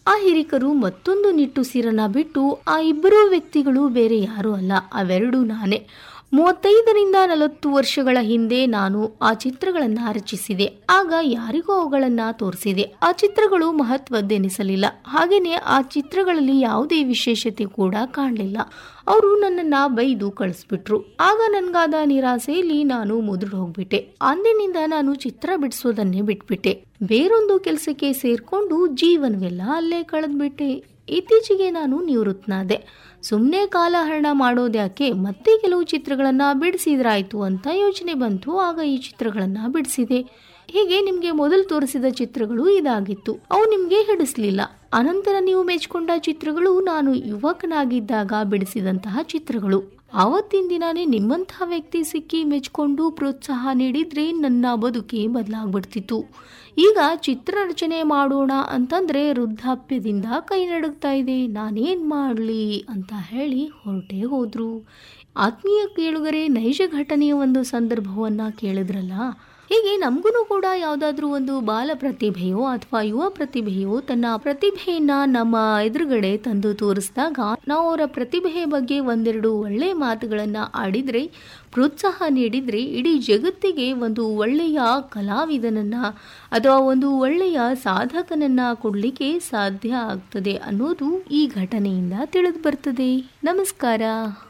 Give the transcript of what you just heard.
ಆ ಹಿರಿಕರು ಮತ್ತೊಂದು ನಿಟ್ಟುಸಿರನ್ನ ಬಿಟ್ಟು ಆ ಇಬ್ಬರೂ ವ್ಯಕ್ತಿಗಳು ಬೇರೆ ಯಾರೂ ಅಲ್ಲ ಅವೆರಡೂ ನಾನೇ ಮೂವತ್ತೈದರಿಂದ ನಲವತ್ತು ವರ್ಷಗಳ ಹಿಂದೆ ನಾನು ಆ ಚಿತ್ರಗಳನ್ನ ರಚಿಸಿದೆ ಆಗ ಯಾರಿಗೂ ಅವುಗಳನ್ನ ತೋರಿಸಿದೆ ಆ ಚಿತ್ರಗಳು ಮಹತ್ವದ್ದೆನಿಸಲಿಲ್ಲ ಹಾಗೇನೆ ಆ ಚಿತ್ರಗಳಲ್ಲಿ ಯಾವುದೇ ವಿಶೇಷತೆ ಕೂಡ ಕಾಣಲಿಲ್ಲ ಅವರು ನನ್ನನ್ನ ಬೈದು ಕಳಿಸ್ಬಿಟ್ರು ಆಗ ನನ್ಗಾದ ನಿರಾಸೆಯಲ್ಲಿ ನಾನು ಮುದುಡು ಹೋಗ್ಬಿಟ್ಟೆ ಅಂದಿನಿಂದ ನಾನು ಚಿತ್ರ ಬಿಡಿಸೋದನ್ನೇ ಬಿಟ್ಬಿಟ್ಟೆ ಬೇರೊಂದು ಕೆಲಸಕ್ಕೆ ಸೇರ್ಕೊಂಡು ಜೀವನವೆಲ್ಲ ಅಲ್ಲೇ ಕಳೆದ್ಬಿಟ್ಟೆ ಇತ್ತೀಚೆಗೆ ನಾನು ನಿವೃತ್ತನಾದೆ ಸುಮ್ಮನೆ ಕಾಲಹರಣ ಮಾಡೋದ್ಯಾಕೆ ಮತ್ತೆ ಕೆಲವು ಚಿತ್ರಗಳನ್ನ ಬಿಡಿಸಿದ್ರಾಯ್ತು ಅಂತ ಯೋಚನೆ ಬಂತು ಆಗ ಈ ಚಿತ್ರಗಳನ್ನ ಬಿಡಿಸಿದೆ ಹೀಗೆ ನಿಮ್ಗೆ ಮೊದಲು ತೋರಿಸಿದ ಚಿತ್ರಗಳು ಇದಾಗಿತ್ತು ಅವು ನಿಮ್ಗೆ ಹಿಡಿಸ್ಲಿಲ್ಲ ಅನಂತರ ನೀವು ಮೆಚ್ಕೊಂಡ ಚಿತ್ರಗಳು ನಾನು ಯುವಕನಾಗಿದ್ದಾಗ ಬಿಡಿಸಿದಂತಹ ಚಿತ್ರಗಳು ಆವತ್ತಿನ ದಿನಾನೇ ನಿಮ್ಮಂತಹ ವ್ಯಕ್ತಿ ಸಿಕ್ಕಿ ಮೆಚ್ಕೊಂಡು ಪ್ರೋತ್ಸಾಹ ನೀಡಿದ್ರೆ ನನ್ನ ಬದುಕೇ ಬದಲಾಗ್ಬಿಡ್ತಿತ್ತು ಈಗ ಚಿತ್ರ ರಚನೆ ಮಾಡೋಣ ಅಂತಂದ್ರೆ ವೃದ್ಧಾಪ್ಯದಿಂದ ಕೈ ನಡುಗ್ತಾ ಇದೆ ನಾನೇನ್ ಮಾಡ್ಲಿ ಅಂತ ಹೇಳಿ ಹೊರಟೇ ಹೋದ್ರು ಆತ್ಮೀಯ ಕೇಳುಗರೆ ನೈಜ ಘಟನೆಯ ಒಂದು ಸಂದರ್ಭವನ್ನ ಕೇಳಿದ್ರಲ್ಲ ಹೀಗೆ ನಮಗೂ ಕೂಡ ಯಾವುದಾದ್ರೂ ಒಂದು ಬಾಲ ಪ್ರತಿಭೆಯೋ ಅಥವಾ ಯುವ ಪ್ರತಿಭೆಯೋ ತನ್ನ ಪ್ರತಿಭೆಯನ್ನ ನಮ್ಮ ಎದುರುಗಡೆ ತಂದು ತೋರಿಸಿದಾಗ ನಾವು ಅವರ ಪ್ರತಿಭೆಯ ಬಗ್ಗೆ ಒಂದೆರಡು ಒಳ್ಳೆಯ ಮಾತುಗಳನ್ನ ಆಡಿದ್ರೆ ಪ್ರೋತ್ಸಾಹ ನೀಡಿದ್ರೆ ಇಡೀ ಜಗತ್ತಿಗೆ ಒಂದು ಒಳ್ಳೆಯ ಕಲಾವಿದನನ್ನ ಅಥವಾ ಒಂದು ಒಳ್ಳೆಯ ಸಾಧಕನನ್ನ ಕೊಡಲಿಕ್ಕೆ ಸಾಧ್ಯ ಆಗ್ತದೆ ಅನ್ನೋದು ಈ ಘಟನೆಯಿಂದ ತಿಳಿದು ಬರ್ತದೆ ನಮಸ್ಕಾರ